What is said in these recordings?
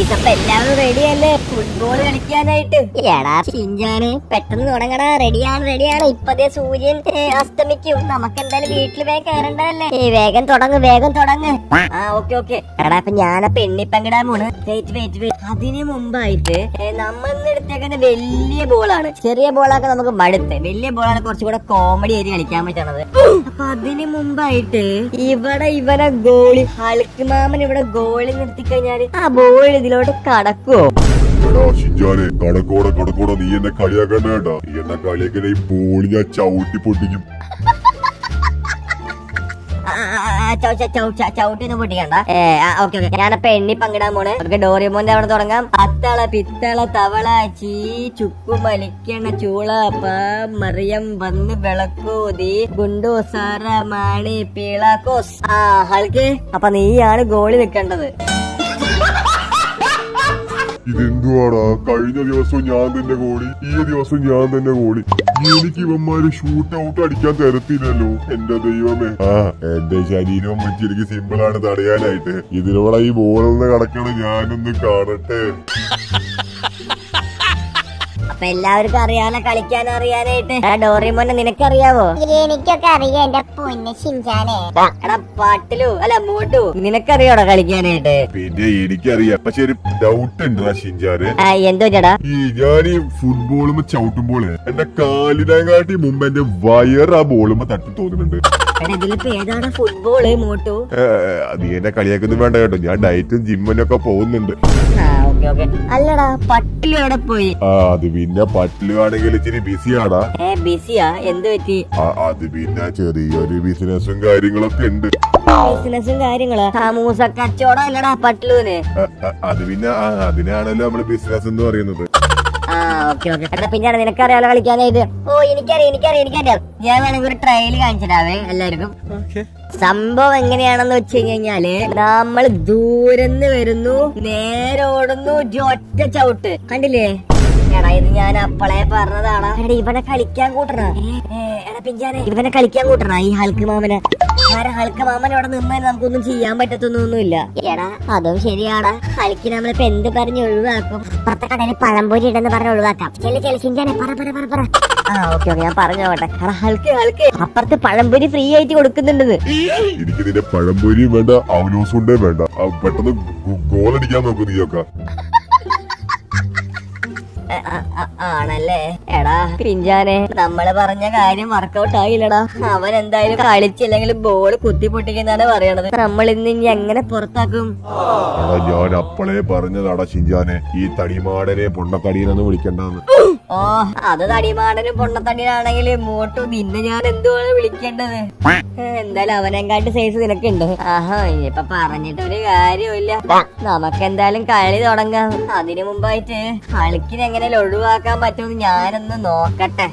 Guys അപ്പൊ എല്ലാവരും റെഡിയല്ലേ ഫുട്ബോൾ കളിക്കാനായിട്ട് എടാ ഷിഞ്ചാന് പെട്ടെന്ന് തുടങ്ങടാ റെഡിയാണ് റെഡിയാണ് ഇപ്പതേ സൂര്യൻ ഏ, അസ്തമിക്കും നമുക്ക് എന്തായാലും വീട്ടിൽ വേഗം കയറണ്ടല്ലേ ഏ വേഗം തുടങ്ങ് വേഗം തുടങ്ങ് ആ ഓക്കെ ഓക്കെ എടാ അപ്പൊ ഞാനപ്പൊ എണ്ണിപ്പങ്കിടാൻ പോണ് വെയിറ്റ് വെയിറ്റ് വെയിറ്റ് അതിന് മുമ്പായിട്ട് ഏ, നമ്മൾ ഇന്ന് എടുത്തേക്കുന്ന വലിയ ബോളാണ് ചെറിയ ബോളൊക്കെ നമുക്ക് മടുത്ത് വലിയ ബോളാണ് കുറച്ചുകൂടെ കോമഡി ആയിട്ട് കളിക്കാൻ പറ്റണത് അപ്പൊ അതിന് മുമ്പായിട്ട് ഇവിടെ ഇവരെ ഗോളി ഹൾക്ക് മാമൻ ഇവിടെ ഗോളി നിർത്തി കഴിഞ്ഞാല് ആ ബോൾ ഇതിലോട്ട് കടക്കുവോ എടാ ഷിജാനെ കടക്കോടെ കടക്കോടെ നീ എന്നെ കളിയാക്കണ്ട കേട്ടാ നീ എന്നെ കളിയാക്കണ ഈ ബോളി ഞാൻ ചവിട്ടി പൊട്ടിക്കും ചവിട്ടിന്ന് പൊട്ടിക്കണ്ട ഓക്കെ ഓക്കെ ഞാനപ്പൊ എണ്ണി പങ്കിടാൻ പോണ് നമുക്ക് ഡോറിമോന്റെ അവിടെ തുടങ്ങാം അത്തള പിത്തള തവള ചീ ചുക്കു മലിക്കണ ചൂള പ മറിയം വന്ന് വിളക്കൂതി ഗുണ്ടു സാറ മാണി പീളാക്കോസ് ആ ഹൾക്ക് അപ്പൊ നീയാണ് ഗോളി നിൽക്കേണ്ടത് ഇതെന്തുവാടാ കഴിഞ്ഞ ദിവസം ഞാൻ തന്നെ കോളി ഈ ദിവസം ഞാൻ തന്നെ കോളി എനിക്ക് ഇവന്മാര് ഷൂട്ട് ഔട്ട് അടിക്കാൻ തരത്തില്ലല്ലോ എന്റെ ദൈവമേ ആ എന്റെ ശരീരവും വെച്ച് എനിക്ക് സിമ്പിൾ ആണ് തടയാനായിട്ട് ഇതിലൂടെ ഈ ബോളിന്ന് കടക്കണ ഞാനൊന്ന് കാണട്ടെ അപ്പൊ എല്ലാവർക്കും അറിയാലോ കളിക്കാൻ അറിയാനായിട്ട് ആ ഡോറിമോനെ നിനക്കറിയാവോ എനിക്കൊക്കെ അറിയാം എന്റെ പൊന്ന് ഷിൻചാനെ എടാ പാട്ടിലു അല്ല മൂട്ടു നിനക്കറിയോടാ കളിക്കാനായിട്ട് പിന്നെ എനിക്കറിയാം പക്ഷെ ഒരു ഡൗട്ട് ഉണ്ട് ഷിൻജാന് ആ എന്തോ ചേട്ടാ ഈ ഞാൻ ഈ ഫുട്ബോളുമ്പോ ചവിട്ടുമ്പോൾ എന്റെ കാലിനെക്കാട്ടി മുമ്പ് എന്റെ വയർ ആ ബോളുമ്പോ തട്ടി തോന്നുന്നുണ്ട് എടാ ഇതിലിപ്പോ ഏതാണ് ഫുട്ബോള് മൂട്ടു ഏ, നീ എന്നെ കളിയാക്കൊന്നും വേണ്ട കേട്ടോ ഞാൻ ഡയറ്റും ജിമ്മിനൊക്കെ പോകുന്നുണ്ട് ആ ഓക്കെ ഓക്കെ അല്ലടാ പട്ടിലു എവിടെ പോയി ആ അത് പിന്നെ പട്ടിലുവാണെങ്കിൽ ഇച്ചിരി ബിസിയാടാ ഏ ബിസിയാ എന്ത് പറ്റി ആ, അത് പിന്നെ ചെറിയൊരു ബിസിനസ്സും കാര്യങ്ങളൊക്കെ ഉണ്ട് ബിസിനസ്സും കാര്യങ്ങള് ആ മൂസ കച്ചവടം അല്ലടാ പട്ടിലുവിന് ആ, ആ, അത് പിന്നെ ആ, അതിനാണല്ലോ നമ്മള് ബിസിനസ് എന്ന് പറയുന്നത് ആ ഓക്കെ ഓക്കെ എടാ പിന്നെ നിനക്കറിയാലോ കളിക്കാനായിട്ട് ഓ എനിക്കറിയാം എനിക്കറിയാം എനിക്കറിയാം ഞാൻ വേണമെങ്കിൽ ഒരു ട്രയൽ കാണിച്ചിട്ടാവേ എല്ലാവർക്കും സംഭവം എങ്ങനെയാണെന്ന് വെച്ച് കഴിഞ്ഞാല് നമ്മൾ ദൂരന്ന് വരുന്നു നേരെ ഓടുന്നു ഒരു ഒറ്റ ചവിട്ട് കണ്ടില്ലേ എടാ ഇത് ഞാൻ അപ്പളേ പറഞ്ഞതാണ് എടാ ഇവനെ കളിക്കാൻ കൂട്ടണ എടാ പിഞ്ചാനെ ഇവനെ കളിക്കാൻ കൂട്ടണ ഈ ഹൽക്ക് മാമനെ ആരാ ഹൽക്ക് മാമൻ ഇവിടെ നിന്നാൽ നമുക്കൊന്നും ചെയ്യാൻ പറ്റത്തൊന്നുമില്ല എടാ അതും ശരിയാടാ കളിക്ക് നമ്മളിപ്പോ എന്ത് പറഞ്ഞ് ഒഴിവാക്കും പുറത്തെ കടയിൽ പഴംപൊരി ഇടെന്ന് പറഞ്ഞ് ഒഴിവാക്കാം ചെല്ലി ചെല്ലി ഷിൻചാനെ പറ പറ പറ പറ ആ ഓക്കെ ഓക്കെ ഞാൻ പറഞ്ഞോട്ടെ എടാ ഹൽക്ക് ഹൽക്ക് അപ്പുറത്ത് പഴംപൊരി ഫ്രീ ആയിട്ട് കൊടുക്കുന്നുണ്ടെന്ന് എനിക്ക് നിന്റെ പഴംപൊരിയും വേണ്ട അവലോസുണ്ടേ വേണ്ട ആ, പെട്ടെന്ന് ഗോ- ഗോളടിക്കാൻ നോക്കും നീയൊക്കെ ആ, ആ, ആ, ആണല്ലേ എടാ പിഞ്ചാനെ നമ്മള് പറഞ്ഞ കാര്യം വർക്കൗട്ട് ആയില്ലടാ അവൻ എന്തായാലും കളിച്ചില്ലെങ്കിൽ ബോൾ കുത്തി പൊട്ടിക്കുന്നാണ് പറയണത് നമ്മൾ ഇന്ന് ഇനി എങ്ങനെ പുറത്താക്കും എടാ ഞാൻ അപ്പളേ പറഞ്ഞതാടാ ഷിഞ്ചാനെ ഈ തടിമാടനെ പൊണ്ണത്തടിയനെന്ന് വിളിക്കണ്ടെന്ന് ഓ അത് തടിമാടനും പൊണ്ണത്തടിയാണെങ്കിൽ മൂട്ടു നിന്നെ ഞാൻ എന്തുവാണ് വിളിക്കേണ്ടത് ഏ, എന്തായാലും അവനെങ്കാട്ട് സൈസ് നിനക്കുണ്ട് ആഹാ ഇനിയിപ്പൊ പറഞ്ഞിട്ട് ഒരു കാര്യമില്ല നമുക്ക് എന്തായാലും കളി തുടങ്ങാം അതിനു മുമ്പായിട്ട് കളിക്കിന് എങ്ങനെ ഒഴിവാക്കാൻ പറ്റുമെന്ന് ഞാനൊന്ന് നോക്കട്ടെ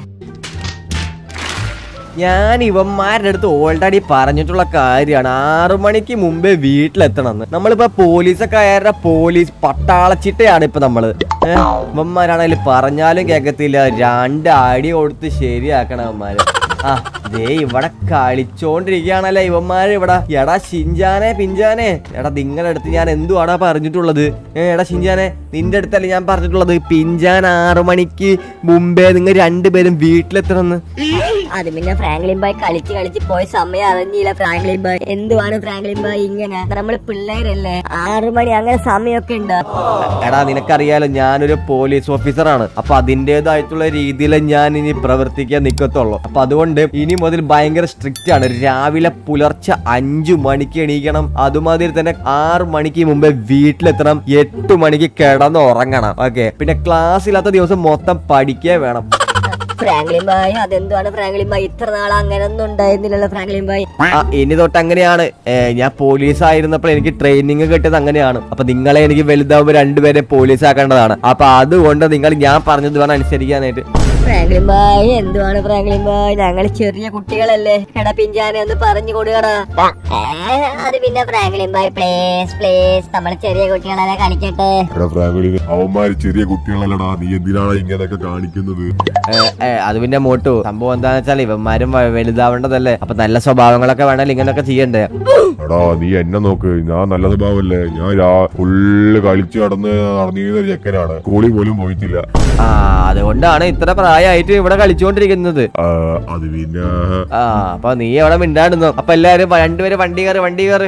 ഞാൻ ഇവന്മാരുടെ അടുത്ത് ഓൾറെഡി പറഞ്ഞിട്ടുള്ള കാര്യമാണ് ആറു മണിക്ക് മുമ്പേ വീട്ടിലെത്തണമെന്ന് നമ്മളിപ്പോ പോലീസൊക്കെ ആയാലും പോലീസ് പട്ടാളച്ചിട്ടയാണ് ഇപ്പൊ നമ്മള് ഏഹ് ഇവന്മാരാണെങ്കിൽ പറഞ്ഞാലും കേക്കത്തില്ല രണ്ട് അടി കൊടുത്ത് ശരിയാക്കണം ഇവന്മാര് ആ ദേ ഇവിടെ കളിച്ചോണ്ടിരിക്കുകയാണല്ലേ ഇവന്മാര് ഇവിടെ എടാ ഷിഞ്ചാനെ പിഞ്ചാനെ എടാ നിങ്ങളുടെ അടുത്ത് ഞാൻ എന്തുവാടാ പറഞ്ഞിട്ടുള്ളത് ഏ, എടാ ഷിഞ്ചാനെ നിന്റെ അടുത്തല്ലേ ഞാൻ പറഞ്ഞിട്ടുള്ളത് പിഞ്ചാൻ ആറു മണിക്ക് മുമ്പേ നിങ്ങൾ രണ്ടുപേരും വീട്ടിലെത്തണമെന്ന് അത് പിന്നെ ഫ്രാങ്ക്ലിൻ ബായ് കളിച്ച് കളിച്ച് പോയ സമയം അറിഞ്ഞില്ല ഫ്രാങ്ക്ലിൻ ബായ് എന്തുവാണ് ഫ്രാങ്ക്ലിൻ ബായ് ഇങ്ങനെ നമ്മള് പിള്ളേരല്ലേ ആറു മണി അങ്ങനെ സമയമൊക്കെ ഉണ്ട് എടാ നിനക്കറിയാലോ ഞാനൊരു പോലീസ് ഓഫീസറാണ് അപ്പൊ അതിൻ്റെതായിട്ടുള്ള രീതിയിൽ ഞാൻ ഇനി പ്രവർത്തിക്കാൻ നിൽക്കത്തുള്ളൂ അപ്പൊ അതുകൊണ്ട് ഇനി മുതൽ ഭയങ്കര സ്ട്രിക്റ്റ് ആണ് രാവിലെ പുലർച്ചെ അഞ്ചു മണിക്ക് എണീക്കണം അതുമാതിരി തന്നെ ആറ് മണിക്ക് മുമ്പേ വീട്ടിലെത്തണം എട്ട് മണിക്ക് കിടന്ന് ഉറങ്ങണം ഓക്കെ പിന്നെ ക്ലാസ് ഇല്ലാത്ത ദിവസം മൊത്തം പഠിക്കേ വേണം ഫ്രാങ്ക്ലിൻ ബായ് അതെന്തുവാണ് ഫ്രാങ്ക്ലിൻ ബായ് ഇത്ര നാൾ അങ്ങനെ ഒന്നും ഉണ്ടായിരുന്നില്ലല്ലോ ഫ്രാങ്ക്ലിൻ ബായ് ആ ഇനി തൊട്ട് അങ്ങനെയാണ് ഏ, ഞാൻ പോലീസ് ആയിരുന്നപ്പോൾ എനിക്ക് ട്രെയിനിങ് കിട്ടിയത് അങ്ങനെയാണ് അപ്പൊ നിങ്ങളെ എനിക്ക് വലുതാവുമ്പോൾ രണ്ടുപേരെ പോലീസ് ആക്കേണ്ടതാണ് അപ്പൊ അതുകൊണ്ട് നിങ്ങൾ ഞാൻ പറഞ്ഞത് വേണം അനുസരിക്കാനായിട്ട് ഫ്രാങ്ക്ലിൻ ബായ് എന്തുവാണ് ഫ്രാങ്ക്ലിൻ ബായ് ഞങ്ങൾ ചെറിയ കുട്ടികളല്ലേ എടാ പിഞ്ചാനെ ഒന്ന് പറഞ്ഞു കൊടുക്കടാ ഏ, അത് പിന്നെ ഫ്രാങ്ക്ലിൻ ബായ് പ്ലേസ് പ്ലേസ് നമ്മൾ ചെറിയ കുട്ടികളെ കളിക്കട്ടെ എടാ ഫ്രാങ്ക്ലിന് അവന്മാര് ചെറിയ കുട്ടികളല്ലടാ നീ എന്തിനാണ് ഇങ്ങനെയൊക്കെ കാണിക്കുന്നത് ഏ, ഏ, അത് പിന്നെ മോട്ടു സംഭവം എന്താന്ന് വെച്ചാൽ ഇവന്മാരും വ- വലുതാവേണ്ടതല്ലേ അപ്പൊ നല്ല സ്വഭാവങ്ങളൊക്കെ വേണമല്ലോ ഇങ്ങനെയൊക്കെ ചെയ്യണ്ടേ എടാ നീ എന്നെ നോക്ക് ഞാൻ നല്ല സ്വഭാവമല്ലേ ഞാൻ രാ- ഫുള്ള് കളിച്ച് നടന്ന് നടന്നിരുന്ന ഒരു ചെക്കനാണ് സ്കൂളിൽ പോലും പോയിട്ടില്ല ആ അതുകൊണ്ടാണ് ഇത്ര പ്രായമായിട്ട് ഇവിടെ കളിച്ചുകൊണ്ടിരിക്കുന്നത് ആ, അത് പിന്നെ ആ അപ്പൊ നീ എവിടെ മിണ്ടാടുന്നു അപ്പൊ എല്ലാരും വ- രണ്ടുപേരും വണ്ടി കയറി വണ്ടി കയറി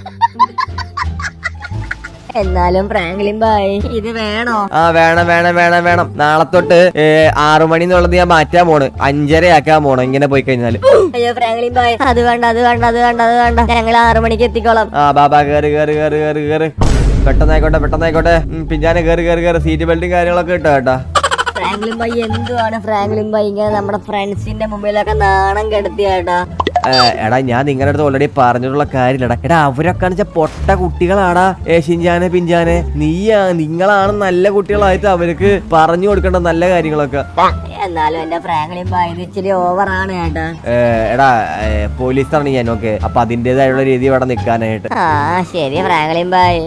എന്നാലും ഫ്രാങ്ക്ലിൻ ബായ് ഇത് വേണോ ആ വേണം വേണം വേണം വേണം നാളെ തൊട്ട് ഏ, ആറു മണി എന്നുള്ളത് ഞാൻ മാറ്റാൻ പോണ് അഞ്ചര ആക്കാൻ പോണ് ഇങ്ങനെ പോയി കഴിഞ്ഞാല് അയ്യോ ഫ്രാങ്ക്ലിൻ ബായ് അത് വേണ്ട അത് വേണ്ട അത് വേണ്ട അത് വേണ്ട ഞങ്ങൾ ആറു മണിക്ക് എത്തിക്കോളാം ആ ബാബാ കേറി കേറി കേറി കേറി കേറി പെട്ടെന്നായിക്കോട്ടെ പെട്ടെന്നായിക്കോട്ടെ ഉം, പിഞ്ചാനെ കേറി കേറി കേറി സീറ്റ് ബെൽറ്റും കാര്യങ്ങളൊക്കെ ഇട്ടോ കേട്ടാ ഫ്രാങ്ക്ലിൻ ബായ് എന്തുവാണ് ഫ്രാങ്ക്ലിൻ ബായ് ഇങ്ങനെ നമ്മുടെ ഫ്രണ്ട്സിന്റെ മുമ്പിലൊക്കെ നാണം കെടുത്തിയാട്ടാ ഏ, എടാ ഞാൻ നിങ്ങളുടെ അടുത്ത് ഓൾറെഡി പറഞ്ഞിട്ടുള്ള കാര്യമില്ലടാ എടാ അവരൊക്കെ വെച്ചാൽ പൊട്ട കുട്ടികളാടാ ഏ ഷിഞ്ചാനെ പിഞ്ചാനെ നീയാ നിങ്ങളാണ് നല്ല കുട്ടികളായിട്ട് അവർക്ക് പറഞ്ഞു കൊടുക്കേണ്ട നല്ല കാര്യങ്ങളൊക്കെ എന്നാലും എന്റെ ഫ്രാങ്ക്ലിൻ ബായ് ഇത് ഇച്ചിരി ഓവറാണ് ഏട്ടാ ഏ, എടാ പോലീസാണ് ഞാൻ ഓക്കെ അപ്പൊ അതിന്റേതായുള്ള രീതി ഇവിടെ നിൽക്കാനായിട്ട് ആ ശരി ഫ്രാങ്ക്ലിൻ ബായ്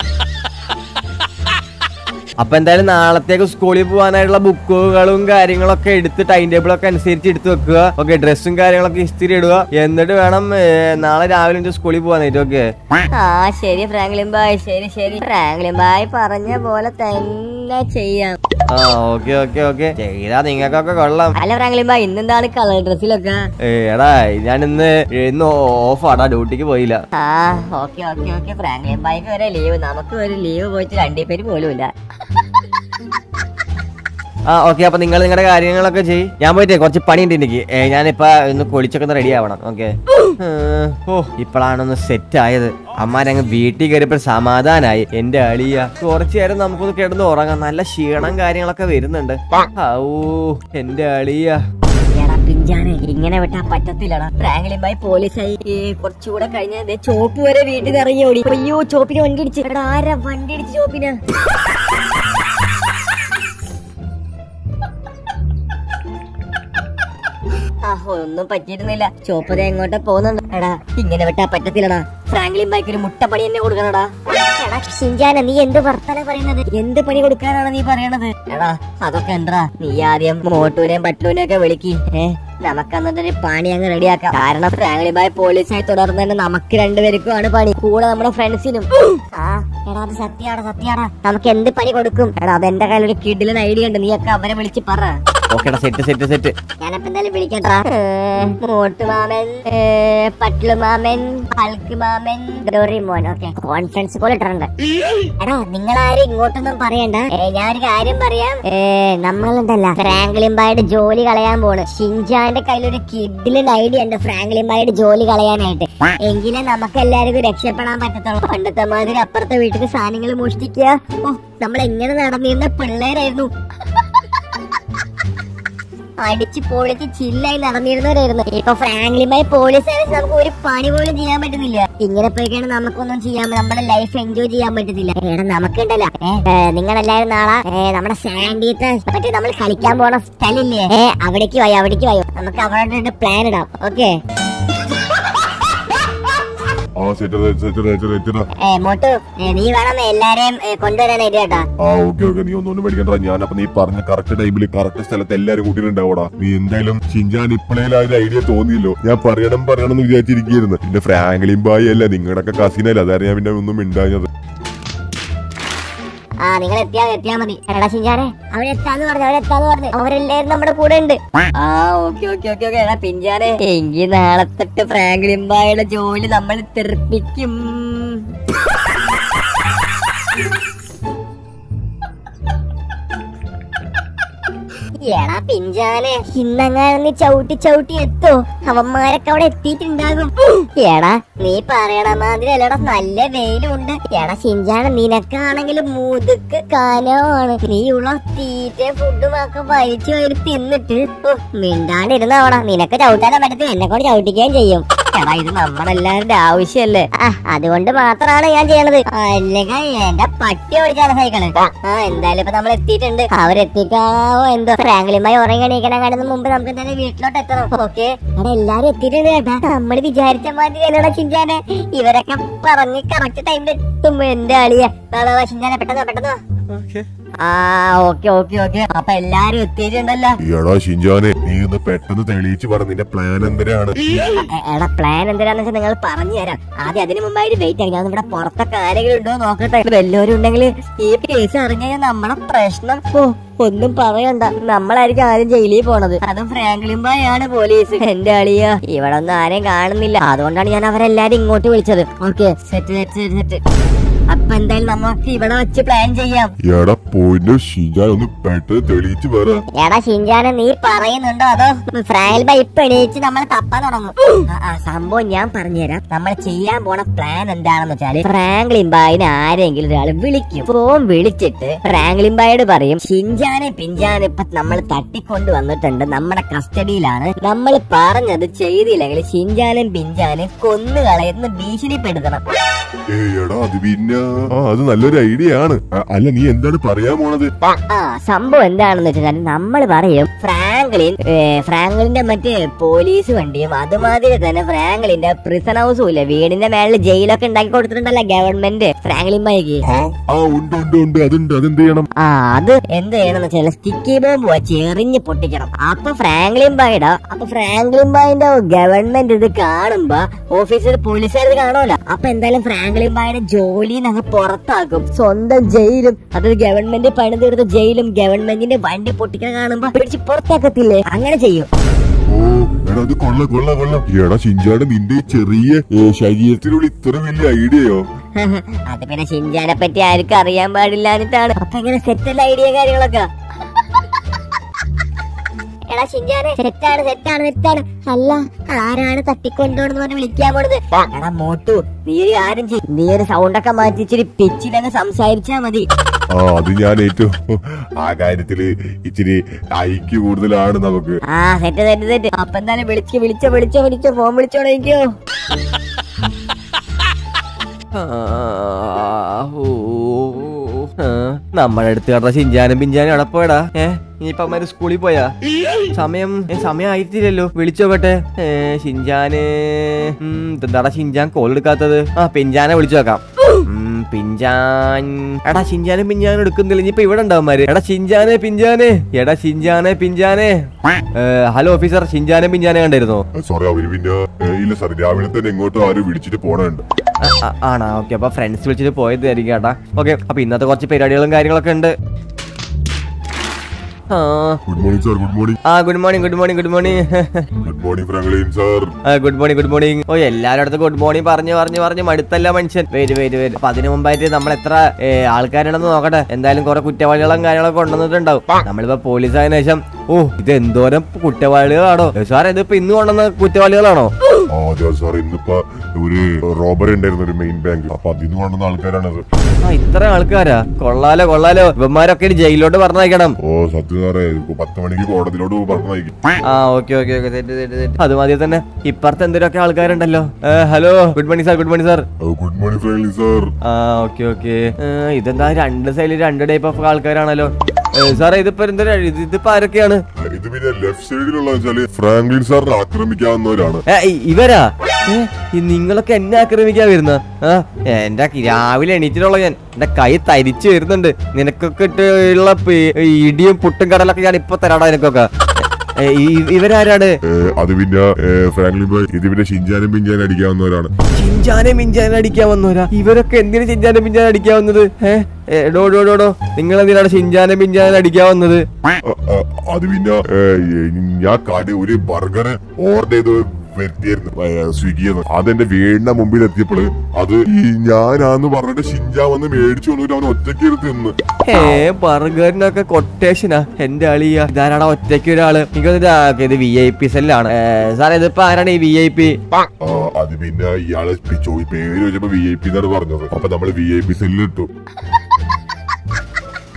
അപ്പൊ എന്തായാലും നാളത്തേക്ക് സ്കൂളിൽ പോകാനായിട്ടുള്ള ബുക്കുകളും കാര്യങ്ങളൊക്കെ എടുത്ത് ടൈം ടേബിൾ ഒക്കെ അനുസരിച്ച് എടുത്ത് വെക്കുക ഓക്കെ ഡ്രസ്സും കാര്യങ്ങളൊക്കെ ഇസ്തിരി ഇടുക എന്നിട്ട് വേണം ഏ, നാളെ രാവിലെ എനിക്ക് സ്കൂളിൽ പോകാനായിട്ട് ഓക്കെ ആ ശരി ഫ്രാങ്ക്ലിൻ ബായ് ശരി ശരി ഫ്രാങ്ക്ലിൻ ബായ് പറഞ്ഞ പോലെ തന്നെ ചെയ്യാം ആ ഓക്കെ ഓക്കെ ഓക്കെ ചെയ്താ നിങ്ങൾക്കൊക്കെ കൊള്ളാം അല്ല ഫ്രാങ്ക്ലിൻ ബായ് ഇന്നെന്താണ് കളർ ഡ്രസ്സിലൊക്കെ ഏ, എടാ ഞാൻ ഇന്ന് ഇന്ന് ഓഫാടാ ഡ്യൂട്ടിക്ക് പോയില്ല ആ ഓക്കെ ഓക്കെ ഓക്കെ ഫ്രാങ്ക്ലിൻ ബായ്ക്ക് വരെ ലീവ് നമുക്ക് ഒരു ലീവ് പോയിട്ട് രണ്ടു പേര് പോലും ഇല്ല ആ ഓക്കെ അപ്പൊ നിങ്ങൾ നിങ്ങളുടെ കാര്യങ്ങളൊക്കെ ചെയ്യ് ഞാൻ പോയിട്ടേ കുറച്ച് പണിയുണ്ട് എനിക്ക് ഏ, ഞാനിപ്പോ ഒന്ന് കുളിച്ചൊക്കെ ഒന്ന് റെഡി ആവണം ഓക്കെ ഓ ഇപ്പോഴാണൊന്ന് സെറ്റ് ആയത് അമ്മാരങ്ങ് വീട്ടിൽ കയറിയപ്പോൾ സമാധാനായി എന്റെ അളിയ കുറച്ചു നേരം നമുക്കൊന്ന് കിടന്ന് ഉറങ്ങാം നല്ല ക്ഷീണം കാര്യങ്ങളൊക്കെ വരുന്നുണ്ട് ഔ എന്റെ അളിയ എടാ പിഞ്ചാനെ ഇങ്ങനെ വിട്ടാ പറ്റത്തില്ലടാ ഫ്രാങ്ക്ലിൻ ബായ് പോലീസായി ഈ കുറച്ചുകൂടെ കഴിഞ്ഞ ദേ ചോപ്പ് വരെ വീട്ടിൽ നിന്ന് ഇറങ്ങി ഓടി അയ്യോ ചോപ്പിന് വണ്ടി ഇടിച്ച് എടാ ആരാ വണ്ടി ഇടിച്ച് ചോപ്പിന് ആ ഒന്നും പറ്റിയിരുന്നില്ല ചോപ്പ് ദേ എങ്ങോട്ടാ പോകുന്നുണ്ട് എടാ ഇങ്ങനെ വിട്ടാ പറ്റത്തില്ലടാ ഫ്രാങ്ക്ലിൻ ബായ്ക്ക് ഒരു മുട്ടപ്പണി തന്നെ കൊടുക്കണടാ എടാ ഷിൻജാന നീ എന്ത് വർത്തനം പറയുന്നത് എന്ത് പണി കൊടുക്കാനാണ് നീ പറയണത് എടാ അതൊക്കെ എന്താ നീ ആദ്യം മോട്ടൂനെയും പട്ടൂനെയും ഒക്കെ വിളിക്ക് ഏ നമുക്ക് എന്നിട്ടൊരു പണി അങ്ങ് റെഡിയാക്കാം കാരണം ഫാമിലി ബായ് പോലീസായി തുടർന്ന് തന്നെ നമുക്ക് രണ്ടുപേർക്കും ആണ് പണി കൂടെ നമ്മുടെ ഫ്രണ്ട്സിനും ആ എടാ അത് സത്യാടാ സത്യാടാ നമുക്ക് എന്ത് പണി കൊടുക്കും എടാ അതെന്റെ കയ്യിൽ ഒരു കിഡിലൻ ഐഡിയ ഉണ്ട് നീയൊക്കെ അവരെ വിളിച്ച് പറ ഓക്കേടാ സെറ്റ് സെറ്റ് സെറ്റ് ഞാനപ്പോ എന്തായാലും വിളിക്കട്ടാ മോട്ട് മാമൻ പട്ടിലു മാമൻ ഹൽക്ക് മാമൻ ഡോറിമോൻ ഓക്കെ കോൺഫറൻസ് പോലെ ഇട്ടിട്ടുണ്ട് എടാ നിങ്ങളാരും ഇങ്ങോട്ടൊന്നും പറയണ്ട ഏ, ഞാനൊരു കാര്യം പറയാം ഏ, നമ്മളുണ്ടല്ല ഫ്രാങ്ക്ലിൻ ബായുടെ ജോലി കളയാൻ പോണ് ഷിൻജാന്റെ കയ്യിലൊരു കിഡിലിൻ ഐഡിയ ഉണ്ട് ഫ്രാങ്ക്ലിൻ ബായുടെ ജോലി കളയാനായിട്ട് എങ്കിലേ നമുക്ക് എല്ലാവർക്കും രക്ഷപ്പെടാൻ പറ്റത്തുള്ളൂ പണ്ടത്തെ മാതിരി അപ്പുറത്തെ വീട്ടിൽ സാധനങ്ങൾ മോഷ്ടിക്കുക ഓ നമ്മൾ എങ്ങനെ നടന്നിരുന്ന പിള്ളേരായിരുന്നു അടിച്ച് പൊളിച്ച് ചില്ലായി നടന്നിരുന്നവരായിരുന്നു ഇപ്പൊ ഫ്രാങ്ക്ലിമായി പോലീസ് നമുക്ക് ഒരു പണി പോലും ചെയ്യാൻ പറ്റുന്നില്ല ഇങ്ങനെ പോയിക്കാണ് നമുക്കൊന്നും ചെയ്യാൻ നമ്മുടെ ലൈഫ് എൻജോയ് ചെയ്യാൻ പറ്റത്തില്ല എടാ നമുക്കുണ്ടല്ലോ നിങ്ങളെല്ലാരും നാളെ ഏ, നമ്മുടെ സാൻഡീത്തെ മറ്റേ നമ്മൾ കളിക്കാൻ പോണ സ്ഥലമില്ലേ ഏ അവിടേക്ക് വായോ അവിടേക്ക് വായോ നമുക്ക് അവിടെ പ്ലാൻ ഇടാം ഓക്കെ ആ set set set set Motu ഏ, നീ വേണം എല്ലാരെയും ഏ, കൊണ്ടുവരാനായിട്ട് കേട്ടാ ആ ഓക്കെ ഓക്കെ നീ ഒന്നും പേടിക്കണ്ട ഞാൻ അപ്പൊ നീ പറഞ്ഞ കറക്റ്റ് ടൈമിൽ കറക്റ്റ് സ്ഥലത്ത് എല്ലാരും കൂട്ടിയിട്ടുണ്ടാവൂടാ നീ എന്തായാലും ചിഞ്ചാൻ ഇപ്പോഴേലും ആ ഒരു ഐഡിയ തോന്നിയല്ലോ ഞാൻ പറയണം പറയണം എന്ന് വിചാരിച്ചിരിക്കുന്നു പിന്നെ ഫ്രാങ്ക്ലിൻ ബായി അല്ല നിങ്ങളുടെയൊക്കെ കസിനല്ല അതായത് ഞാൻ പിന്നെ ഒന്നും മിണ്ടാഞ്ഞത് ആ നിങ്ങൾ എത്തിയാ എത്തിയാ മതി എടാ ശിഞ്ചാനെ അവിടെ എത്താന്ന് പറഞ്ഞു അവിടെ എത്താന്ന് പറഞ്ഞു അവരെല്ലാരും നമ്മുടെ കൂടെ ഉണ്ട് ആ ഓക്കെ ഓക്കെ ഓക്കെ ഓക്കെ എടാ പിഞ്ചാനെ എങ്കിൽ നാളെ തൊട്ട് ഫ്രാങ്ക്ലിൻ ബായുടെ ജോലി നമ്മൾ തെറിപ്പിക്കും എടാ പിഞ്ചാനെ ഇന്നങ്ങാനും നീ ചവിട്ടി ചവിട്ടി എത്തോ അവന്മാരൊക്കെ അവിടെ എത്തിയിട്ടുണ്ടാകും എടാ നീ പറയണ മാതിരി അല്ലടാ നല്ല വെയിലുണ്ട് എടാ ശിഞ്ചാന നിനക്കാണെങ്കിൽ മുതുക്ക് കാനമാണ് നീ ഉള്ള തീറ്റ ഫുഡും ഒക്കെ വലിച്ചു വരി തിന്നിട്ട് ഓ, മിണ്ടാണ്ടിരുന്ന അവിടെ നിനക്ക് ചവിട്ടാനും പറ്റത്തില്ല എന്നെ കൊണ്ട് ചവിട്ടിക്കുകയും ചെയ്യും എടാ ഇത് നമ്മളെല്ലാവരുടെ ആവശ്യമല്ലേ ആ അതുകൊണ്ട് മാത്രമാണ് ഞാൻ ചെയ്യണത് അല്ലെങ്കിൽ എന്റെ പട്ടി ഓടിച്ചാണ് സൈക്കിള് ആ എന്തായാലും ഇപ്പൊ നമ്മൾ എത്തിയിട്ടുണ്ട് അവരെത്തിക്കാവോ എന്തോ ഫ്രാങ്ക്ലിമായി ഉറങ്ങണീക്കണ കാണുന്ന മുമ്പ് നമുക്ക് തന്നെ വീട്ടിലോട്ട് എത്തണം ഓക്കെ അവിടെ എല്ലാരും എത്തിയിട്ടുണ്ട് കേട്ടാ നമ്മൾ വിചാരിച്ച മാതിരി അല്ലടാ ചിഞ്ചാനെ ഇവരൊക്കെ പറഞ്ഞ് കറക്റ്റ് ടൈമിൽ എത്തും എന്റെ അളിയ ചിന്താനെ പെട്ടെന്ന് വാ, പെട്ടെന്ന് വാ. ആ ഓക്കെ ഓക്കെ ഓക്കെ അപ്പൊ എല്ലാരും എത്തിയിട്ടുണ്ടല്ലോ എടാ ഷിൻജാനെ നീ ഒന്ന് പെട്ടെന്ന് തെളിയിച്ച് പറ നിന്റെ പ്ലാൻ എന്തരാണ് എ- എടാ പ്ലാൻ എന്തിനാന്ന് വെച്ചാൽ നിങ്ങൾ പറഞ്ഞു തരാം ആദ്യം അതിന് മുമ്പായിട്ട് വെയിറ്റ് ആക്കി ഞാൻ ഇവിടെ പുറത്തൊക്കെ ആരെങ്കിലും ഉണ്ടോ എന്ന് നോക്കട്ടെ വല്ലവരും ഉണ്ടെങ്കിൽ ഈ കേസ് അറിഞ്ഞു കഴിഞ്ഞാൽ നമ്മുടെ പ്രശ്നം ഓ ഒന്നും പറയണ്ട നമ്മളായിരിക്കും ആരും ജയിലിൽ പോണത് അതും ഫ്രാങ്ക്ലിൻ ബായാണ് പോലീസ് എന്റെ അളിയ ഇവിടെ ഒന്നും ആരെയും കാണുന്നില്ല അതുകൊണ്ടാണ് ഞാൻ അവരെല്ലാരും ഇങ്ങോട്ട് വിളിച്ചത് ഓക്കെ സെറ്റ് സെറ്റ് സെറ്റ് അപ്പൊ എന്തായാലും നമുക്ക് ഇവിടെ വെച്ച് പ്ലാൻ ചെയ്യാം എടാ പോയിന്റ് ഷിൻജാൻ ഒന്ന് പെട്ടെന്ന് തെളിയിച്ച് പറ എടാ ചിഞ്ചാനെ നീ പറയുന്നുണ്ടോ അതോ ഫ്രാങ്ക് ബൈ ഇപ്പൊ എണീച്ച് നമ്മൾ തപ്പാൻ തുടങ്ങും ആ, ആ, സംഭവം ഞാൻ പറഞ്ഞുതരാം നമ്മൾ ചെയ്യാൻ പോണ പ്ലാൻ എന്താണെന്ന് വെച്ചാല് ഫ്രാങ്ക്ലിൻ ബായിനെ ആരെങ്കിലും ഒരാൾ വിളിക്കും ഫോൺ വിളിച്ചിട്ട് ഫ്രാങ്ക്ലിൻ ബായോട് പറയും ഷിൻജാനെ പിഞ്ചാനെ ഇപ്പൊ നമ്മൾ തട്ടിക്കൊണ്ട് വന്നിട്ടുണ്ട് നമ്മുടെ കസ്റ്റഡിയിലാണ് നമ്മൾ പറഞ്ഞത് ചെയ്തില്ലെങ്കിൽ ഷിൻജാനും പിഞ്ചാനും കൊന്നു കളയുന്ന ഭീഷണിപ്പെടുത്തണം ഏയ് എടാ അത് പിന്നെ ആ അത് നല്ലൊരു ഐഡിയ ആണ് ആ, അല്ല നീ എന്താണ് പറയാൻ പോണത് ആ സംഭവം എന്താണെന്ന് വെച്ചാൽ നമ്മൾ പറയും ഫ്രാങ്ക്ലിൻ ഏ, ഫ്രാങ്ക്ലിന്റെ മറ്റേ പോലീസ് വണ്ടിയും അതുമാതിരി തന്നെ ഫ്രാങ്ക്ലിന്റെ പ്രിസൺ ഹൗസും ഇല്ല വീടിന്റെ മേളിൽ ജയിലൊക്കെ ഉണ്ടാക്കി കൊടുത്തിട്ടുണ്ടല്ലോ ഗവൺമെന്റ് ഫ്രാങ്ക്ലിൻ ബൈക്ക് ആ ആ ഉണ്ട് ഉണ്ട് ഉണ്ട് അതുണ്ട് അതെന്ത് ചെയ്യണം ആ അത് എന്ത് ചെയ്യണമെന്ന് വെച്ചാൽ സ്റ്റിക്കി ബോംബ് വെച്ച് എറിഞ്ഞ് പൊട്ടിക്കണം അപ്പൊ ഫ്രാങ്ക്ലിൻ ബായുടെ അപ്പൊ ഫ്രാങ്ക്ലിൻ ബായിന്റെ ഗവൺമെന്റ് ഇത് കാണുമ്പോ ഓഫീസിൽ പോലീസുകാർ ഇത് കാണുമല്ലോ അപ്പൊ എന്തായാലും ഫ്രാങ്ക്ലിൻ ബായുടെ ജോലിന്ന് അങ്ങ് പുറത്താക്കും സ്വന്തം ജയിലും അത് ഗവൺമെന്റ് പണിതെടുത്ത ജയിലും ഗവൺമെന്റിന്റെ വണ്ടി പൊട്ടിക്കാൻ കാണുമ്പോ പിടിച്ച് പുറത്താക്കത്തില്ലേ അങ്ങനെ ചെയ്യും ഓ എടാ അത് കൊള്ള കൊള്ള കൊള്ളാം എടാ ഷിൻജാടെ നിന്റെ ഈ ചെറിയ ഏ, ശരീരത്തിനുള്ള ഇത്ര വലിയ ഐഡിയയോ അത് പിന്നെ ഷിൻജാനെ പറ്റി ആർക്കും അറിയാൻ പാടില്ലാന്നിട്ടാണ് അപ്പൊ ഇങ്ങനെ സെറ്റല്ല ഐഡിയ കാര്യങ്ങളൊക്കെ എടാ ചിഞ്ചാനെ സെറ്റാണ് സെറ്റാണ് സെറ്റാണ് അല്ല ആരാണ് തട്ടിക്കൊണ്ടോണെന്ന് പറഞ്ഞ് വിളിക്കാൻ പോണത് എടാ മോട്ടു നീ ഒരു കാര്യം ചെയ്യ് നീ ഒരു സൗണ്ട് ഒക്കെ മാറ്റി ഇച്ചിരി പിച്ചിലങ്ങ് സംസാരിച്ചാ മതി ആ അത് ഞാൻ ഏറ്റവും ആ കാര്യത്തില് ഇച്ചിരി ഐക്യ കൂടുതലാണ് നമുക്ക് ആ സെറ്റ് സെറ്റ് സെറ്റ് അപ്പൊ എന്തായാലും വിളിച്ച് വിളിച്ചോ വിളിച്ചോ വിളിച്ചോ ഫോൺ വിളിച്ചോളേക്കോ നമ്മുടെ അടുത്ത് കണ്ട ചിഞ്ചാനും പിഞ്ചാനും അവിടെ പോയടാ ഏ ഇനിയിപ്പൊ അമ്മ സ്കൂളിൽ പോയാ സമയം ഏ, സമയം ആയിട്ടില്ലല്ലോ വിളിച്ചോക്കട്ടെ ഏ ഷിഞ്ചാന് ഉം, ഇതെന്താടാ ഷിഞ്ചാൻ കോൾ എടുക്കാത്തത് ആ പിഞ്ചാനെ വിളിച്ചു നോക്കാം ഉം, പിഞ്ചാൻ എടാ ഷിഞ്ചാനും പിഞ്ചാനും എടുക്കുന്നില്ല ഇനിയിപ്പൊ ഇവിടെ ഉണ്ടാവുമാര് എടാ ഷിഞ്ചാനെ പിഞ്ചാനെ എടാ ഷിഞ്ചാനെ പിഞ്ചാനെ ഏ, ഹലോ ഓഫീസർ ഷിഞ്ചാനെ പിഞ്ചാനെ കണ്ടിരുന്നോ സോറി അവര് പിന്നെ ഏ, ഇല്ല സാർ രാവിലെ തന്നെ എങ്ങോട്ടും ആരും വിളിച്ചിട്ട് പോണുണ്ട് ആ, ആ, ആണോ ഓക്കെ അപ്പൊ ഫ്രണ്ട്സ് വിളിച്ചിട്ട് പോയതായിരിക്കും കേട്ടാ ഓക്കെ അപ്പൊ ഇന്നത്തെ കുറച്ച് പരിപാടികളും കാര്യങ്ങളൊക്കെ ഉണ്ട് ആ good morning sir good morning ആ good morning good morning good morning good morning Franklin sir good morning good morning ഓ എല്ലാവരുടെ അടുത്ത് ഗുഡ് മോർണിംഗ് പറഞ്ഞു പറഞ്ഞു പറഞ്ഞു മടുത്തല്ല മനുഷ്യൻ വരും വരും വരും അപ്പൊ അതിനു മുമ്പായിട്ട് നമ്മൾ എത്ര ഏ, ആൾക്കാരുണ്ടെന്ന് നോക്കട്ടെ എന്തായാലും കുറെ കുറ്റവാളികളും കാര്യങ്ങളൊക്കെ കൊണ്ടുവന്നിട്ടുണ്ടാവും നമ്മളിപ്പോ പോലീസ് ആയതിനു ശേഷം ഓ ഇത് എന്തോരം കുറ്റവാളികളാണോ സാർ ഇതിപ്പോ ഇന്ന് കൊണ്ടുവന്ന കുറ്റവാളികളാണോ ആ അതെ സാർ ഇന്നിപ്പോ ഒരു റോബറി ഉണ്ടായിരുന്നു ഒരു മെയിൻ ബാങ്ക് അപ്പൊ അതിന്ന് കൊണ്ടുവന്ന ആൾക്കാരാണത് ആ ഇത്ര ആൾക്കാരാ കൊള്ളാലോ കൊള്ളാലോ ഇവന്മാരൊക്കെ ഇനി ജയിലിലോട്ട് പറഞ്ഞയക്കണം ഓ സത്യം സാറേ ഇപ്പൊ പത്ത് മണിക്ക് കോടതിയിലോട്ട് പറഞ്ഞയക്കും ആ ഓക്കെ ഓക്കെ ഓക്കെ തെറ്റ് തെറ്റ് തെറ്റ് അത് മതി തന്നെ ഇപ്പുറത്ത് എന്തൊക്കെ ആൾക്കാരുണ്ടല്ലോ ഏ, hello good morning sir good morning sir good morning Franklin sir ആ ഓക്കെ ഓക്കെ ഇതെന്താ രണ്ട് സൈഡിൽ രണ്ട് ടൈപ്പ് ഓഫ് ആൾക്കാരാണല്ലോ ഏ, സാറേ ഇതിപ്പോ എന്താ ഇത് ഇതിപ്പോ ആരൊക്കെയാണ് ഇത് പിന്നെ ലെഫ്റ്റ് സൈഡിലുള്ള വെച്ചാല് ഫ്രാങ്ക്ലിൻ സാറിനെ ആക്രമിക്കാവുന്നവരാണ് ഏ, ഇ- ഇവരാ ഏ, ഈ നിങ്ങളൊക്കെ എന്നെ ആക്രമിക്കാൻ വരുന്ന ആ എന്റെ രാവിലെ എണീറ്റിട്ടുള്ള ഞാൻ എന്റെ കൈ തരിച്ചു വരുന്നുണ്ട് നിനക്കൊക്കെ ഇട്ടുള്ള പി- ഇടിയും പുട്ടും കടലൊക്കെ ഞാൻ ഇപ്പൊ തരാടാ നിനക്കൊക്കെ ഏ, ഈ- ഇവരാരാണ് ഏ, അത് പിന്നെ ഏ, ഫ്രാങ്ക്ലിൻ ബോയ് ഇത് പിന്നെ ഷിൻജാനും പിഞ്ചാനും അടിക്കാവുന്നവരാണ് ചിഞ്ചാനെ മിഞ്ചാനെ അടിക്കാൻ വന്നവരാ ഇവരൊക്കെ എന്തിനു ചിഞ്ചാനെ മിഞ്ചാനെ അടിക്കാൻ വന്നത് ഏ ഡോ ഡോ ഡോ ഡോ നിങ്ങൾ എന്തിനാണ് ചിഞ്ചാനെ മിഞ്ചാനെ അടിക്കാൻ വന്നത് ആ, ആ, അത് പിന്നെ ഏ, ഞാൻ കട ഒരു ബർഗർ ഓർഡർ ചെയ്ത് വരുത്തിയായിരുന്നു സ്വിഗ്ഗിന്ന് അതെന്റെ വീടിന്റെ മുമ്പിൽ എത്തിയപ്പോൾ അത് ഈ ഞാനാന്ന് പറഞ്ഞിട്ട് ഷിൻജാ വന്ന് മേടിച്ചു കൊണ്ടുപോയിട്ട് അവൻ ഒറ്റയ്ക്ക് എടുത്ത് തിന്ന് ഏ ബർഗറിനൊക്കെ കൊട്ടേഷനാ എന്റെ അളിയ ഇതാരാടാ ഒറ്റയ്ക്ക് ഒരാള് എനിക്ക് തോന്നുന്നു ഇത് ആ, ഇത് വി ഐ പി സെല്ലാണ് സാറേ ഇതിപ്പോ ആരാണ് ഈ വി ഐ പി ആ, അത് പിന്നെ ഇയാള് പി- ചോദി പേര് ചോദിച്ചപ്പോ വി ഐ പി എന്നാണ് പറഞ്ഞത് അപ്പൊ നമ്മള് വി ഐ പി സെല്ലിൽ ഇട്ടു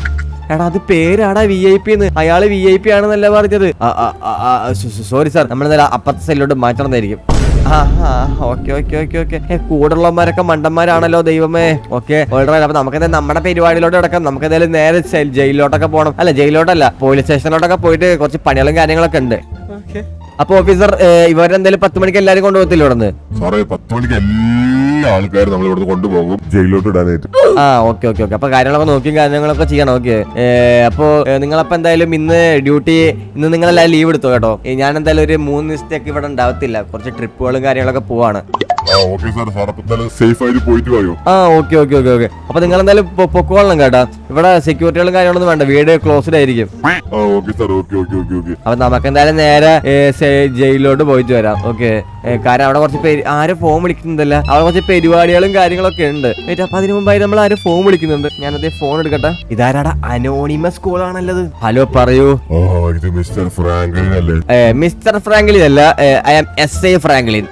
എടാ അത് പേരാടാ വി ഐ പി എന്ന് അയാള് വി ഐ പി ആണെന്നല്ല പറഞ്ഞത് സോറി സാർ നമ്മളെന്തായാലും അപ്പത്തെ സെല്ലോട്ട് മാറ്റണമെന്നായിരിക്കും ആ ആ ഓക്കെ ഓക്കെ ഓക്കെ ഓക്കെ കൂടുള്ളവന്മാരൊക്കെ മണ്ടന്മാരാണല്ലോ ദൈവമേ ഓക്കെ ഓൾറൈറ്റ് അപ്പൊ നമുക്ക് നമ്മുടെ പരിപാടിയിലോട്ട് കിടക്കാം നമുക്ക് എന്തായാലും നേരെ ജയിൽ- ജയിലിലോട്ടൊക്കെ പോകണം അല്ല ജയിലിലോട്ടല്ല പോലീസ് സ്റ്റേഷനിലോട്ടൊക്കെ പോയിട്ട് കുറച്ച് പണികളും കാര്യങ്ങളൊക്കെ ഉണ്ട് അപ്പൊ ഓഫീസർ ഇവരെന്തായാലും പത്ത് മണിക്ക് എല്ലാരും കൊണ്ടുപോകത്തില്ല ഇവിടെ നിന്ന് സാറേ പത്ത് മണിക്ക് എല്ലാ ആൾക്കാരും നമ്മൾ ഇവിടുന്ന് കൊണ്ടുപോകും ജയിലിലോട്ട് ഇടാനായിട്ട് ആ ഓക്കെ ഓക്കെ ഓക്കെ അപ്പൊ കാര്യങ്ങളൊക്കെ നോക്കിയും കാര്യങ്ങളൊക്കെ ചെയ്യണം ഓക്കെ അപ്പോ നിങ്ങളപ്പോ എന്തായാലും ഇന്ന് ഡ്യൂട്ടി ഇന്ന് നിങ്ങളെല്ലാം ലീവ് എടുത്തു കേട്ടോ ഏ, ഞാൻ എന്തായാലും ഒരു മൂന്ന് ദിവസത്തേക്ക് ഇവിടെ ഉണ്ടാവത്തില്ല കുറച്ച് ട്രിപ്പുകളും കാര്യങ്ങളൊക്കെ പോവാണ് ആ ഓക്കെ സാർ സാർ അപ്പൊ എന്തായാലും സേഫ് ആയിട്ട് പോയിട്ട് പോയോ ആ ഓക്കെ ഓക്കെ ഓക്കെ ഓക്കെ അപ്പൊ നിങ്ങൾ എന്തായാലും പൊ- പൊക്കോളണം കേട്ടോ ഇവിടെ സെക്യൂരിറ്റികളും കാര്യങ്ങളൊന്നും വേണ്ട വീട് ക്ലോസ്ഡ് ആയിരിക്കും ആ okay sir okay okay okay okay അപ്പൊ നമുക്ക് എന്തായാലും നേരെ ഏ, സെ- ജയിലിലോട്ട് പോയിട്ട് വരാം ഓക്കെ കാരണം അവിടെ കുറച്ച് പേര് ആരും ഫോൺ വിളിക്കുന്നില്ല അവിടെ കുറച്ച് പരിപാടികളും കാര്യങ്ങളൊക്കെ ഉണ്ട് ഏറ്റ് അപ്പൊ അതിനു മുമ്പായി നമ്മൾ ആരും ഫോൺ വിളിക്കുന്നുണ്ട് ഞാനതേ ഫോൺ എടുക്കട്ടെ ഇതാരാടാ അനോണിമസ് കോൾ ആണല്ലത് ഹലോ പറയൂ ആ ഇത് മിസ്റ്റർ ഫ്രാങ്ക്ലിൻ അല്ലേ ഏ, മിസ്റ്റർ ഫ്രാങ്ക്ലിൻ അല്ല I am yes I Franklin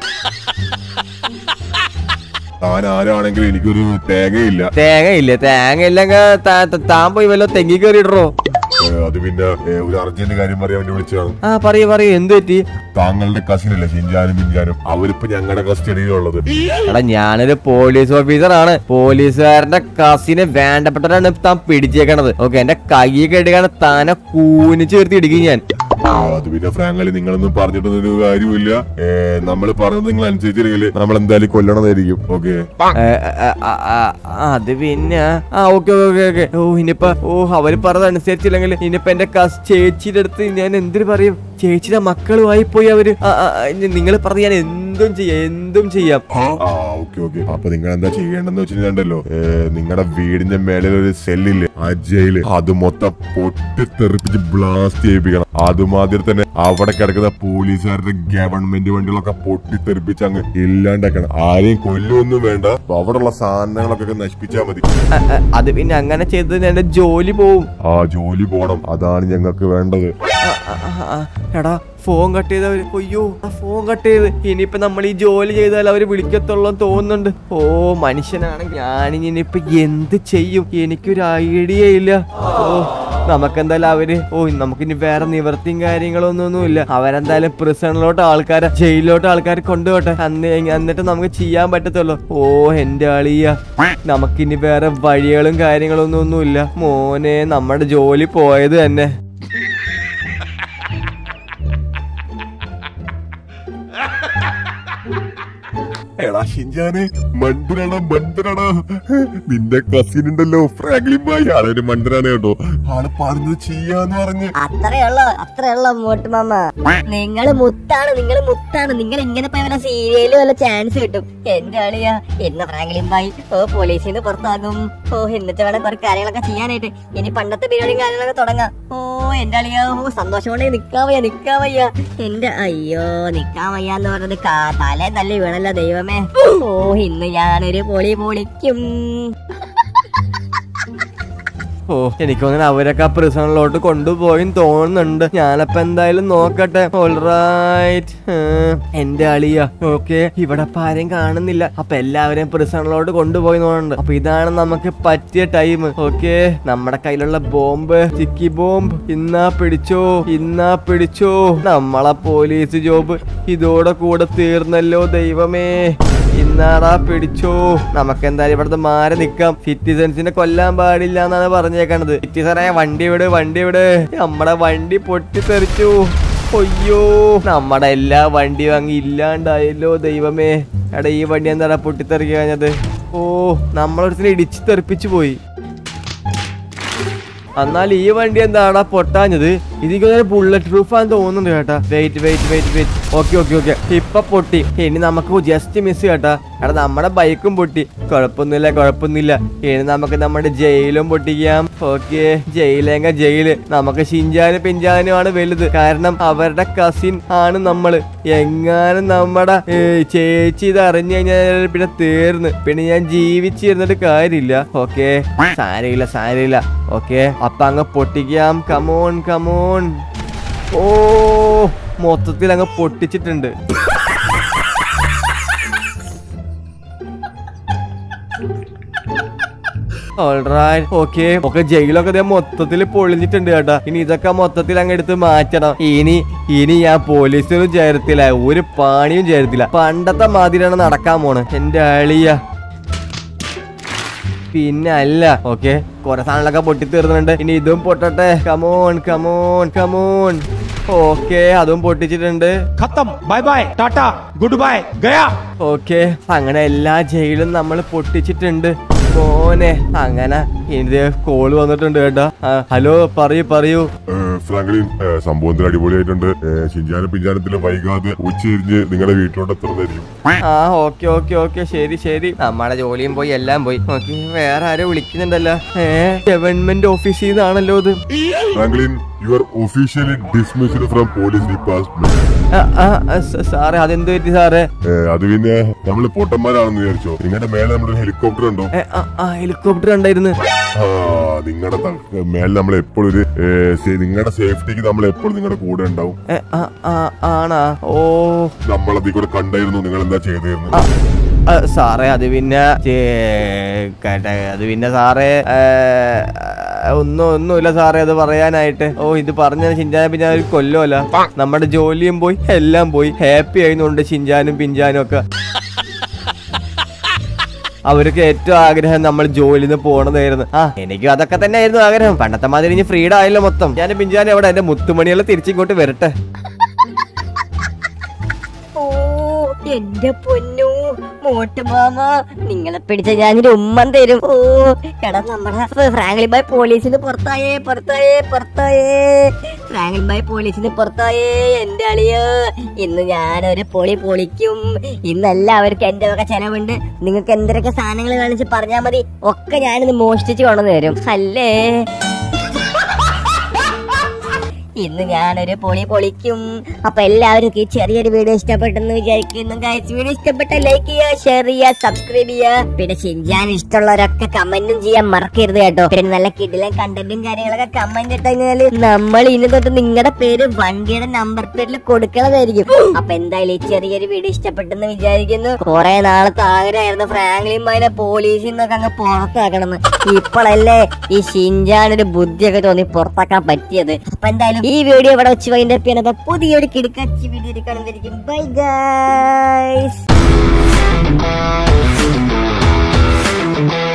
താൻ ആരാണെങ്കിലും എനിക്കൊരു തേങ്ങയില്ല തേങ്ങ ഇല്ലേ തേങ്ങ ഇല്ലെങ്കിൽ താൻ പോയി വല്ലോ തെങ്ങി കയറിയിടറോ ഏ, അത് പിന്നെ ഏ, ഒരു അർജന്റ് കാര്യം പറയാൻ വേണ്ടി വിളിച്ചതാണ് ആ പറയൂ പറയൂ എന്ത് പറ്റി താങ്കളുടെ കസിൻ അല്ലേ ഷിൻജാനും മിൻജാനും അവരിപ്പോ ഞങ്ങളുടെ കസ്റ്റഡിയിലുള്ളത് എടാ ഞാനൊരു പോലീസ് ഓഫീസർ ആണ് പോലീസുകാരന്റെ കസിന് വേണ്ടപ്പെട്ടവരാണ് താൻ പിടിച്ചേക്കണത് ഓക്കെ എന്റെ കൈ കെടുകാണ് താനെ കൂനി ചേർത്ത് ഇടിക്കും ഞാൻ ആ, അത് പിന്നെ ഫ്രാങ്കളി നിങ്ങളൊന്നും പറഞ്ഞിട്ടൊന്നും ഒരു കാര്യമില്ല നമ്മൾ പറയുന്നത് നിങ്ങൾ അനുസരിച്ചില്ലെങ്കിൽ നമ്മൾ എന്തായാലും കൊല്ലണതായിരിക്കും ഓക്കെ ഏ, ഏ, ആ, ആ, ആ, അത് പിന്നെ ആ ഓക്കെ ഓക്കെ ഓക്കെ ഓ ഇനിയിപ്പോ ഓ അവര് പറഞ്ഞത് അനുസരിച്ചില്ലെങ്കിൽ ഇനിയിപ്പോ എന്റെ കസ് ചേച്ചിയുടെ അടുത്ത് ഞാൻ എന്തിനു പറയും ചേച്ചിയുടെ മക്കളുമായി പോയി അവര് നിങ്ങൾ പറഞ്ഞ് ഞാൻ എന്തും ചെയ്യാം എന്തും ചെയ്യാം ആ ഓക്കെ ഓക്കെ അപ്പൊ നിങ്ങൾ എന്താ ചെയ്യേണ്ടെന്ന് വെച്ചിട്ടുണ്ടല്ലോ നിങ്ങളുടെ വീടിന്റെ മേളിൽ ഒരു സെല്ലില്ലേ ആ ജയില് അത് മൊത്തം പൊട്ടിത്തെറിപ്പിച്ച് ബ്ലാസ്റ്റ് ചെയ്യിപ്പിക്കണം അതുമാതിരി തന്നെ അവിടെ കിടക്കുന്ന പോലീസുകാരുടെ ഗവൺമെന്റ് വണ്ടികളൊക്കെ പൊട്ടിത്തെറിപ്പിച്ച് അങ്ങ് ഇല്ലാണ്ടാക്കണം ആരെയും കൊല്ലൊന്നും വേണ്ട അവിടെയുള്ള സാധനങ്ങളൊക്കെ നശിപ്പിച്ചാൽ മതി ആ, ആ, അത് പിന്നെ അങ്ങനെ ചെയ്തതിന് എന്റെ ജോലി പോവും ആ ജോലി പോണം അതാണ് ഞങ്ങൾക്ക് വേണ്ടത് ആ, ആ, ആ, ആ, എടാ ഫോൺ കട്ട് ചെയ്തവര് അയ്യോ ആ ഫോൺ കട്ട് ചെയ്ത് ഇനിയിപ്പോ നമ്മൾ ഈ ജോലി ചെയ്താൽ അവര് വിളിക്കത്തുള്ളൂ എന്ന് തോന്നുന്നുണ്ട് ഓ മനുഷ്യനാണെങ്കിൽ ഞാനിനിയിപ്പോ എന്ത് ചെയ്യും എനിക്കൊരു ഐഡിയ ഇല്ല ഓ നമുക്കെന്തായാലും അവര് ഓ നമുക്കിനി വേറെ നിവർത്തിയും കാര്യങ്ങളൊന്നും ഇല്ല അവരെന്തായാലും പ്രിസണിലോട്ട് ആൾക്കാരെ ജയിലിലോട്ട് ആൾക്കാർ കൊണ്ടുപോട്ടെ അന്ന് എന്നിട്ട് നമുക്ക് ചെയ്യാൻ പറ്റത്തുള്ളൂ ഓ എന്റെ അളിയ നമുക്കിനി വേറെ വഴികളും കാര്യങ്ങളൊന്നും ഒന്നുമില്ല മോനെ നമ്മുടെ ജോലി പോയത് തന്നെ എടാ ഷിൻജാനെ മണ്ടനാണ് മണ്ടനാണ് നിന്റെ കസിൻ ഉണ്ടല്ലോ ഫ്രാങ്ക്ലിൻ ഭായി ആളൊരു മണ്ടനാണ് കേട്ടോ ആള് പറഞ്ഞത് ചെയ്യാന്ന് പറഞ്ഞ് അത്രയുള്ളോ അത്രയുള്ളോ മോട്ട് മാമ നിങ്ങള് മുത്താണ് നിങ്ങള് മുത്താണ് നിങ്ങൾ ഇങ്ങനെ പോയ വല്ല സീരിയലും വല്ല ചാൻസ് കിട്ടും എന്റെ ആളിയാ ഇന്ന് ഫ്രാങ്ക്ലിൻ ബായി ഓ പോലീസിൽ നിന്ന് പുറത്താകും ഓ എന്നിട്ട് വേണം കുറെ കാര്യങ്ങളൊക്കെ ചെയ്യാനായിട്ട് ഇനി പണ്ടത്തെ പരിപാടിയും കാര്യങ്ങളൊക്കെ തുടങ്ങാം ഓ എന്റെ ആളിയാ ഓ സന്തോഷം കൊണ്ട് നിക്കാൻ വയ്യ നിക്കാൻ വയ്യ എന്റെ അയ്യോ നിക്കാൻ വയ്യ എന്ന് പറഞ്ഞത് കാ- തലേ നല്ല വീണല്ലോ ദൈവമേ ഓ ഇന്ന് ഞാനൊരു പൊളി പൊളിക്കും ഓ എനിക്ക് തോന്നുന്നു അവരൊക്കെ ആ പ്രിസണിലോട്ട് കൊണ്ടുപോയി തോന്നുന്നുണ്ട് ഞാനപ്പോ എന്തായാലും നോക്കട്ടെ ഓൾറൈറ്റ് എന്റെ അളിയ ഓക്കെ ഇവിടെ ഇപ്പൊ ആരെയും കാണുന്നില്ല അപ്പൊ എല്ലാവരെയും പ്രിസണിലോട്ട് കൊണ്ടുപോയി തോന്നുന്നുണ്ട് അപ്പൊ ഇതാണ് നമുക്ക് പറ്റിയ ടൈം ഓക്കെ നമ്മുടെ കയ്യിലുള്ള ബോംബ് ചിക്കി ബോംബ് ഇന്നാ പിടിച്ചോ ഇന്നാ പിടിച്ചോ നമ്മളെ പോലീസ് ജോബ് ഇതോടെ കൂടെ തീർന്നല്ലോ ദൈവമേ ഇന്നാടാ പിടിച്ചോ നമുക്ക് എന്തായാലും ഇവിടുത്തെ മാറി നിക്കാം സിറ്റിസൺസിനെ കൊല്ലാൻ പാടില്ല എന്നാണ് പറഞ്ഞേക്കണത് സിറ്റിസണെ വണ്ടി വിട് വണ്ടി വിട് നമ്മുടെ വണ്ടി പൊട്ടിത്തെറിച്ചു അയ്യോ നമ്മുടെ എല്ലാ വണ്ടിയും അങ്ങ് ഇല്ലാണ്ടായല്ലോ ദൈവമേ എടാ ഈ വണ്ടി എന്താടാ പൊട്ടിത്തെറിക്കുക കഴിഞ്ഞത് ഓ നമ്മളൊരുത്തിന് ഇടിച്ച് തെറിപ്പിച്ചു പോയി എന്നാൽ ഈ വണ്ടി എന്താടാ പൊട്ടാഞ്ഞത് ഇതിക്ക് ബുള്ളറ്റ് പ്രൂഫ് ആണെന്ന് തോന്നുന്നുണ്ട് കേട്ടാ wait wait wait wait okay okay okay ഇപ്പൊ പൊട്ടി ഇനി നമുക്ക് ജസ്റ്റ് മിസ് കേട്ടാ എടാ നമ്മുടെ ബൈക്കും പൊട്ടി കുഴപ്പമൊന്നുമില്ല കുഴപ്പമൊന്നുമില്ല ഇനി നമുക്ക് നമ്മുടെ ജയിലും പൊട്ടിക്കാം ഓക്കെ ജയിലെങ്ക ജയില് നമുക്ക് ഷിഞ്ചാനും പിഞ്ചാനും ആണ് വലുത് കാരണം അവരുടെ കസിൻ ആണ് നമ്മള് എങ്ങാനും നമ്മുടെ ഏ, ചേച്ചി ഇത് അറിഞ്ഞു കഴിഞ്ഞാൽ പിന്നെ തീർന്ന് പിന്നെ ഞാൻ ജീവിച്ചിരുന്നിട്ട് കാര്യമില്ല ഓക്കെ സാരമില്ല സാരമില്ല ഓക്കെ അപ്പൊ അങ്ങ് പൊട്ടിക്കാം കമോൺ കമോൺ ഓ മൊത്തത്തിൽ അങ്ങ് പൊട്ടിച്ചിട്ടുണ്ട് ഓക്കെ ഒക്കെ ജയിലൊക്കെ ദേ മൊത്തത്തിൽ പൊളിഞ്ഞിട്ടുണ്ട് കേട്ടോ ഇനി ഇതൊക്കെ മൊത്തത്തിൽ അങ്ങ് എടുത്ത് മാറ്റണം ഇനി ഇനി ഞാൻ പോലീസിനും ചേരത്തില്ല ഒരു പണിയും ചേരത്തില്ല പണ്ടത്തെ മാതിരിയാണ് നടക്കാൻ പോണ് എന്റെ അളിയ പിന്നെ അല്ല ഓക്കെ കുറെ സാധനങ്ങളൊക്കെ പൊട്ടി തീർന്നുണ്ട് ഇനി ഇതും പൊട്ടട്ടെ കമോൺ കമോൺ കമോൺ ഓക്കെ അതും പൊട്ടിച്ചിട്ടുണ്ട് खत्म बाय बाय टाटा गुड बाय गया ഓക്കെ അങ്ങനെ എല്ലാ ജയിലും നമ്മൾ പൊട്ടിച്ചിട്ടുണ്ട് മോനെ അങ്ങനെ ഇത് കോള് വന്നിട്ടുണ്ട് കേട്ടോ ആ, ഹലോ പറയൂ പറയൂ ഏ, ഫ്രാങ്ക്ലിൻ ഏ, സംഭവത്തിൽ അടിപൊളിയായിട്ടുണ്ട് ഏ, ശിഞ്ചാനും പിഞ്ചാനത്തിലും വൈകാതെ ഉച്ചരിഞ്ഞ് നിങ്ങളുടെ വീട്ടിലോട്ട് എത്തുന്നതായിരിക്കും ആ ഓക്കെ ഓക്കെ ഓക്കെ ശരി ശരി നമ്മുടെ ജോലിയും പോയി എല്ലാം പോയി ഓക്കെ വേറെ ആരോ വിളിക്കുന്നുണ്ടല്ലോ ഏ ഗവൺമെന്റ് ഓഫീസിൽ നിന്നാണല്ലോ ഇത് Franklin you are officially dismissed from police department ആ, ആ, ആ, സ- സാറേ അതെന്ത് പറ്റി സാറേ അത് പിന്നെ നമ്മള് പൊട്ടന്മാരാണെന്ന് വിചാരിച്ചോ നിങ്ങളുടെ മേലെ നമ്മുടെ ഹെലികോപ്റ്റർ ഉണ്ടോ ഏ, ആ, ആ ഹെലികോപ്റ്റർ ഉണ്ടായിരുന്നു ആ നിങ്ങളുടെ മേലെ നമ്മൾ എപ്പോഴും ഒരു നിങ്ങളുടെ സേഫ്റ്റിക്ക് നമ്മൾ എപ്പോഴും നിങ്ങളുടെ കൂടെ ഉണ്ടാവും ഏ, ആ, ആ, ആണാ ഓ നമ്മളതിൽ കൂടെ കണ്ടായിരുന്നു നിങ്ങൾ എന്താ ചെയ്തിരുന്നു ആ, ആ, സാറേ അത് പിന്നെ ചേ- കേട്ടെ അത് പിന്നെ സാറേ ഏ, ഒന്നും ഒന്നുമില്ല സാറേ അത് പറയാനായിട്ട് ഓ ഇത് പറഞ്ഞ ചിഞ്ചാന പിന്നെ ഒരു കൊല്ലുമല്ല നമ്മുടെ ജോലിയും പോയി എല്ലാം പോയി ഹാപ്പി ആയിരുന്നുണ്ട് ചിഞ്ചാനും പിഞ്ചാനും ഒക്കെ അവർക്ക് ഏറ്റവും ആഗ്രഹം നമ്മൾ ജോലിയിൽ നിന്ന് പോണതായിരുന്നു ആ എനിക്കും അതൊക്കെ തന്നെ ആയിരുന്നു ആഗ്രഹം പണ്ടത്തെ മാതിരി ഇനി ഫ്രീഡം ആയല്ലോ മൊത്തം ഞാൻ പിഞ്ചാനും അവിടെ എന്റെ മുത്തുമണികളെ തിരിച്ചിങ്ങോട്ട് വരട്ടെ ഓ എന്റെ പൊന്നു മോട്ട് മാമ നിങ്ങളെ പിടിച്ച ഞാനൊരു ഉമ്മൻ തരും ഓ എടാ നമ്മുടെ ഫ്രാങ്ക്ലിൻ ബായ് പോലീസിന് പുറത്തായേ പുറത്തായേ പുറത്തായേ ഫ്രാങ്ക്ലിൻ ബായ് പോലീസിന് പുറത്തായേ എന്റെ അളിയ ഇന്ന് ഞാനൊരു പൊളി പൊളിക്കും ഇന്ന് എല്ലാവർക്കും എന്റെ വക ചെലവുണ്ട് നിങ്ങൾക്ക് എന്തൊക്കെ സാധനങ്ങൾ കാണിച്ച് പറഞ്ഞാൽ മതി ഒക്കെ ഞാനിന്ന് മോഷ്ടിച്ച് കൊണ്ടുവന്ന് തരും അല്ലേ ഇന്ന് ഞാനൊരു പൊളി പൊളിക്കും അപ്പൊ എല്ലാവർക്കും ഈ ചെറിയൊരു വീഡിയോ ഇഷ്ടപ്പെട്ടെന്ന് വിചാരിക്കുന്നു ഗൈസ് വീഡിയോ ഇഷ്ടപ്പെട്ട ലൈക്ക് ചെയ്യുക ഷെയർ ചെയ്യുക സബ്സ്ക്രൈബ് ചെയ്യുക പിന്നെ ഷിൻജാൻ ഇഷ്ടമുള്ളവരൊക്കെ കമന്റും ചെയ്യാൻ മറക്കരുത് കേട്ടോ പിന്നെ നല്ല കിടിലൻ കണ്ടന്റും കാര്യങ്ങളൊക്കെ കമന്റ് ഇട്ട് കഴിഞ്ഞാല് നമ്മൾ ഇനി തൊട്ട് നിങ്ങളുടെ പേര് വണ്ടിയുടെ നമ്പർ പ്ലേറ്റിൽ കൊടുക്കണതായിരിക്കും അപ്പൊ എന്തായാലും ഈ ചെറിയൊരു വീഡിയോ ഇഷ്ടപ്പെട്ടെന്ന് വിചാരിക്കുന്നു കുറെ നാളത്തെ ആഗ്രഹമായിരുന്നു ഫ്രാങ്ക്ലിൻ മൈനെ പോലീസിൽ നിന്നൊക്കെ അങ്ങ് പുറത്താക്കണമെന്ന് ഇപ്പോഴല്ലേ ഈ ഷിൻജാൻ ഒരു ബുദ്ധിയൊക്കെ തോന്നി പുറത്താക്കാൻ പറ്റിയത് അപ്പൊ എന്തായാലും ഈ വീഡിയോ ഇവിടെ വെച്ച് വൈൻഡ് അപ്പ് ചെയ്യണം അപ്പൊ പുതിയൊരു കിടക്കച്ചി വീഡിയോ കാണുന്നതായിരിക്കും ബൈ ഗൈസ്